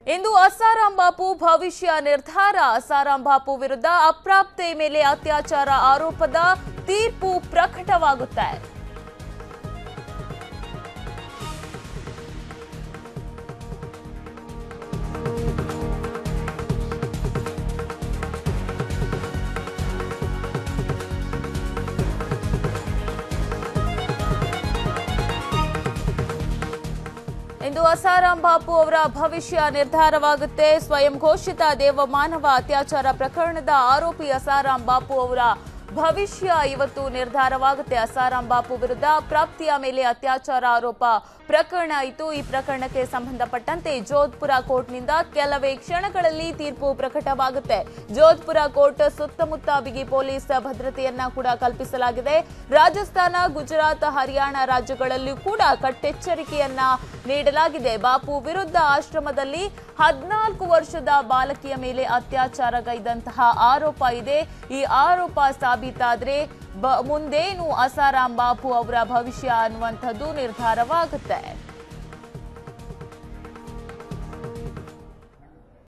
ಇಂದು ಅಸಾರಾಂ ಬಾಪು ಭವಿಷ್ಯ ನಿರ್ಧಾರ ಅಸಾರಾಂ ಬಾಪು ವಿರುದ್ಧ ಅಪ್ರಾಪ್ತೆ ಮೇಲೆ ಅತ್ಯಾಚಾರ ಆರೋಪದ ತೀರ್ಪು ಪ್ರಕಟವಾಗುತ್ತೆ ಇಂದು ಅಸಾರಾಂ ಬಾಪು ಅವರ ಭವಿಷ್ಯ ನಿರ್ಧಾರವಾಗುತ್ತೆ ಸ್ವಯಂ ಘೋಷಿತ ದೇವಮಾನವ ಅತ್ಯಾಚಾರ ಪ್ರಕರಣದ ಆರೋಪಿ ಅಸಾರಾಂ ಬಾಪು ಅವರ ಭವಿಷ್ಯ ಇವತ್ತು ನಿರ್ಧಾರವಾಗುತ್ತೆ ಅಸಾರಾಂ ಬಾಪು ವಿರುದ್ಧ ಪ್ರಾಪ್ತಿಯ ಮೇಲೆ ಅತ್ಯಾಚಾರ ಆರೋಪ ಪ್ರಕರಣ ಇತ್ತು ಈ ಪ್ರಕರಣಕ್ಕೆ ಸಂಬಂಧಪಟ್ಟಂತೆ ಜೋಧ್ಪುರ ಕೋರ್ಟ್ನಿಂದ ಕೆಲವೇ ಕ್ಷಣಗಳಲ್ಲಿ ತೀರ್ಪು ಪ್ರಕಟವಾಗುತ್ತೆ ಜೋಧ್ಪುರ ಕೋರ್ಟ್ ಸುತ್ತಮುತ್ತ ಬಿಗಿ ಪೊಲೀಸ್ ಭದ್ರತೆಯನ್ನ ಕೂಡ ಕಲ್ಪಿಸಲಾಗಿದೆ ರಾಜಸ್ಥಾನ ಗುಜರಾತ್ ಹರಿಯಾಣ ರಾಜ್ಯಗಳಲ್ಲೂ ಕೂಡ ಕಟ್ಟೆಚ್ಚರಿಕೆಯನ್ನ ನೀಡಲಾಗಿದೆ ಬಾಪು ವಿರುದ್ಧ ಆಶ್ರಮದಲ್ಲಿ ಹದಿನಾಲ್ಕು ವರ್ಷದ ಬಾಲಕಿಯ ಮೇಲೆ ಅತ್ಯಾಚಾರಗೈದಂತಹ ಆರೋಪ ಇದೆ ಈ ಆರೋಪ ಸಾಬೀತಾದ್ರೆ ಬ- ಮುಂದೇನು ಅಸಾರಾಂ ಬಾಪು ಅವರ ಭವಿಷ್ಯ ಅನ್ನುವಂಥದ್ದು ನಿರ್ಧಾರವಾಗುತ್ತೆ